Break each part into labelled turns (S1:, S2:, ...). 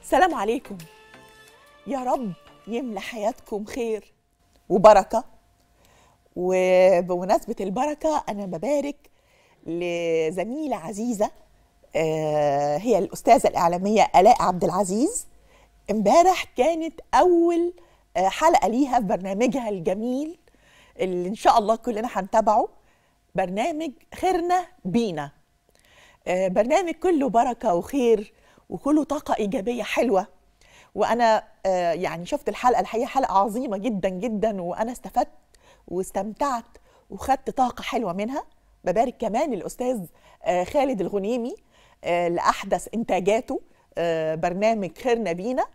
S1: سلام عليكم يا رب يملى حياتكم خير وبركة وبمناسبة البركة أنا ببارك لزميلة عزيزة آه، هي الأستاذة الإعلامية آلاء عبد العزيز امبارح كانت أول آه، حلقة ليها في برنامجها الجميل اللي إن شاء الله كلنا هنتابعه برنامج خيرنا بينا آه، برنامج كله بركة وخير وكله طاقة إيجابية حلوة وأنا آه، يعني شفت الحلقة الحقيقة حلقة عظيمة جدا جدا وأنا استفدت واستمتعت وخدت طاقة حلوة منها ببارك كمان الأستاذ آه، خالد الغنيمي آه، لأحدث إنتاجاته آه، برنامج خيرنا بينا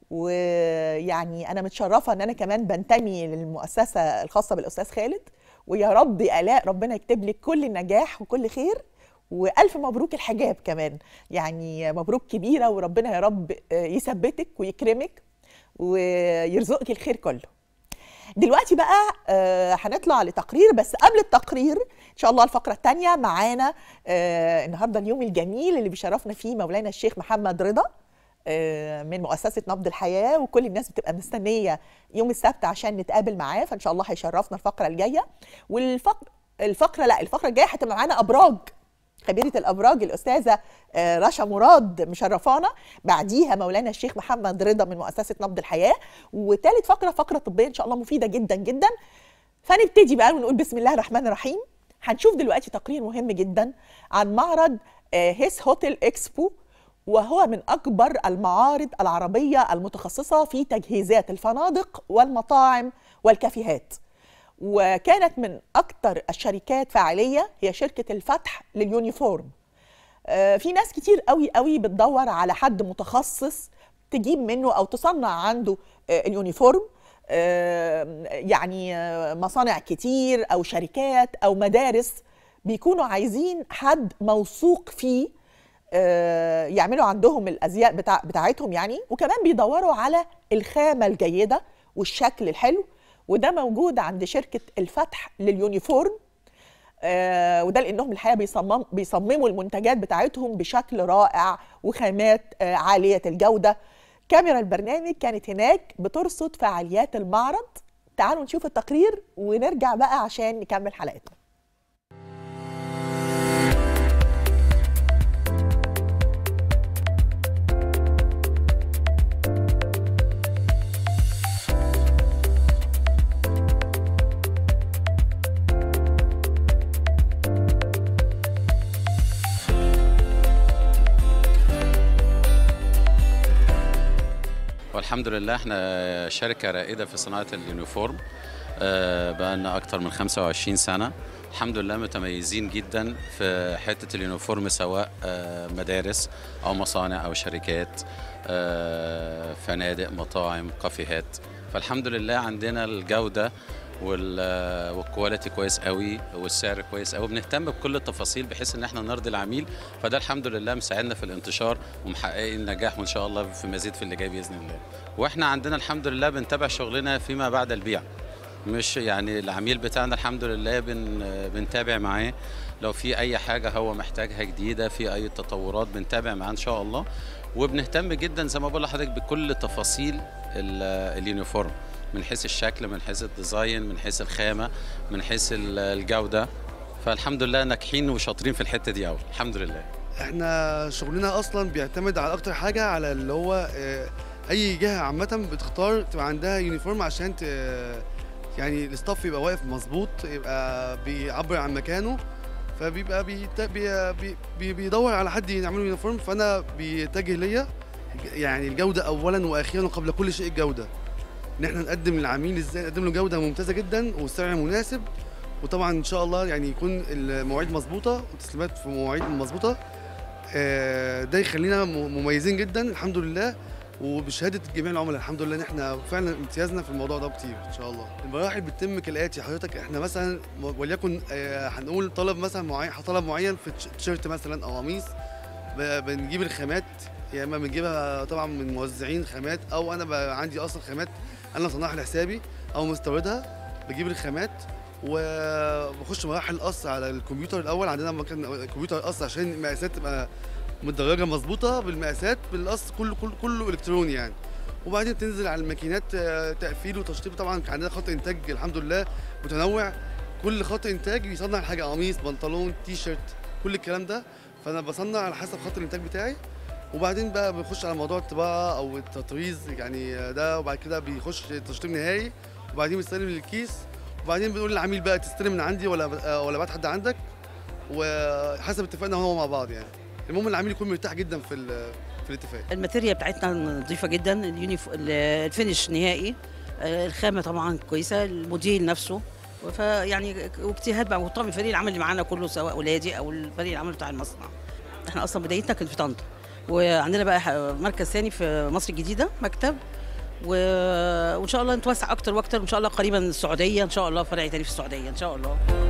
S1: ويعني أنا متشرفة إن أنا كمان بنتمي للمؤسسة الخاصة بالأستاذ خالد ويا رب يا آلاء ربنا يكتب لك كل النجاح وكل خير والف مبروك الحجاب كمان يعني مبروك كبيره وربنا يا رب يثبتك ويكرمك ويرزقك الخير كله دلوقتي بقى آه، هنطلع لتقرير بس قبل التقرير ان شاء الله الفقره الثانيه معانا آه، النهارده اليوم الجميل اللي بيشرفنا فيه مولانا الشيخ محمد رضا آه، من مؤسسه نبض الحياه وكل الناس بتبقى مستنيه يوم السبت عشان نتقابل معاه فان شاء الله هيشرفنا الفقره الجايه والفقره الفقره لا الفقره الجايه هتبقى معانا ابراج خبيرة الأبراج الأستاذة آه، رشا مراد مشرفانا بعديها مولانا الشيخ محمد رضا من مؤسسة نبض الحياة وثالث فقرة فقرة طبية إن شاء الله مفيدة جدا جدا فنبتدي بقى ونقول بسم الله الرحمن الرحيم هنشوف دلوقتي تقرير مهم جدا عن معرض آه، هيس هوتيل اكسبو وهو من أكبر المعارض العربية المتخصصة في تجهيزات الفنادق والمطاعم والكافيهات وكانت من أكثر الشركات فاعلية هي شركة الفتح لليونيفورم آه، في ناس كتير قوي قوي بتدور على حد متخصص تجيب منه أو تصنع عنده آه، اليونيفورم آه، يعني آه، مصانع كتير أو شركات أو مدارس بيكونوا عايزين حد موثوق فيه آه، يعملوا عندهم الازياء بتاع بتاعتهم يعني وكمان بيدوروا على الخامه الجيده والشكل الحلو وده موجود عند شركه الفتح لليونيفورم آه وده لانهم الحقيقه بيصمم بيصمموا المنتجات بتاعتهم بشكل رائع وخامات آه عاليه الجوده كاميرا البرنامج كانت هناك بترصد فعاليات المعرض تعالوا نشوف التقرير ونرجع بقى عشان نكمل حلقتنا
S2: والحمد لله احنا شركة رائدة في صناعة اليونيفورم آه، بقالنا أكتر من 25 سنة الحمد لله متميزين جدا في حتة اليونيفورم سواء آه، مدارس أو مصانع أو شركات آه، فنادق مطاعم كافيهات فالحمد لله عندنا الجودة وال- والكواليتي كويس قوي والسعر كويس قوي بنهتم بكل التفاصيل بحيث ان احنا نرضي العميل فده الحمد لله مساعدنا في الانتشار ومحققين نجاح وان شاء الله في مزيد في اللي جاي باذن الله واحنا عندنا الحمد لله بنتابع شغلنا فيما بعد البيع مش يعني العميل بتاعنا الحمد لله بن بنتابع معاه لو في اي حاجه هو محتاجها جديده في اي تطورات بنتابع معاه ان شاء الله وبنهتم جدا زي ما بقول لحضرتك بكل تفاصيل ال- اليونيفورم من حيث الشكل من حيث الديزاين من حيث الخامه من حيث ال- الجوده فالحمد لله ناجحين وشاطرين في الحته دي قوي الحمد لله
S3: احنا شغلنا اصلا بيعتمد على اكتر حاجه على اللي هو آه، اي جهه عامه بتختار تبقى عندها يونيفورم عشان ت... يعني الستاف يبقى واقف مظبوط يبقى بيعبر عن مكانه فبيبقى بيت... بي... بي... بي... بيدور على حد يعمله يونيفورم فانا بيتجه ليا يعني الجوده اولا واخيرا وقبل كل شيء الجوده ان احنا نقدم للعميل ازاي نقدم له جوده ممتازه جدا والسعر مناسب وطبعا ان شاء الله يعني يكون المواعيد مظبوطه والتسليمات في مواعيد مظبوطه آه، ده يخلينا م- مميزين جدا الحمد لله وبشهاده جميع العملاء الحمد لله ان احنا فعلا امتيازنا في الموضوع ده كتير ان شاء الله المراحل بتتم كالاتي حضرتك احنا مثلا وليكن آه، هنقول طلب مثلا معين طلب معين في تش- تيشيرت مثلا او قميص ب- بنجيب الخامات يا اما بنجيبها طبعا من موزعين خامات او انا بقى عندي اصلا خامات انا صنعها لحسابي او مستوردها بجيب الخامات وبخش مراحل قص على الكمبيوتر الاول عندنا مكان كمبيوتر قص عشان المقاسات تبقى متدرجه مظبوطه بالمقاسات بالقص كله كله كله الكتروني يعني وبعدين تنزل على الماكينات آه، تقفيل وتشطيب طبعا كان عندنا خط انتاج الحمد لله متنوع كل خط انتاج بيصنع حاجه قميص بنطلون تي شيرت كل الكلام ده فانا بصنع على حسب خط الانتاج بتاعي وبعدين بقى بنخش على موضوع الطباعه او التطريز يعني آه، ده وبعد كده بيخش تشطيب نهائي وبعدين بيستلم للكيس وبعدين بنقول للعميل بقى تستلم من عندي ولا آه، ولا بعت حد عندك وحسب اتفاقنا هو مع بعض يعني المهم العميل يكون مرتاح جدا في ال- في الاتفاق
S4: الماتيريال بتاعتنا نظيفه جدا اليونيف الفينش نهائي آه، الخامه طبعا كويسه الموديل نفسه فيعني واجتهاد بقى وطبعا فريق العمل اللي معانا كله سواء ولادي او فريق العمل بتاع المصنع احنا اصلا بدايتنا كانت في طنطا وعندنا بقى ح- مركز ثاني في مصر الجديده مكتب و... وان شاء الله نتوسع اكتر واكتر وان شاء الله قريبا السعوديه ان شاء الله فرع تاني في السعوديه ان شاء الله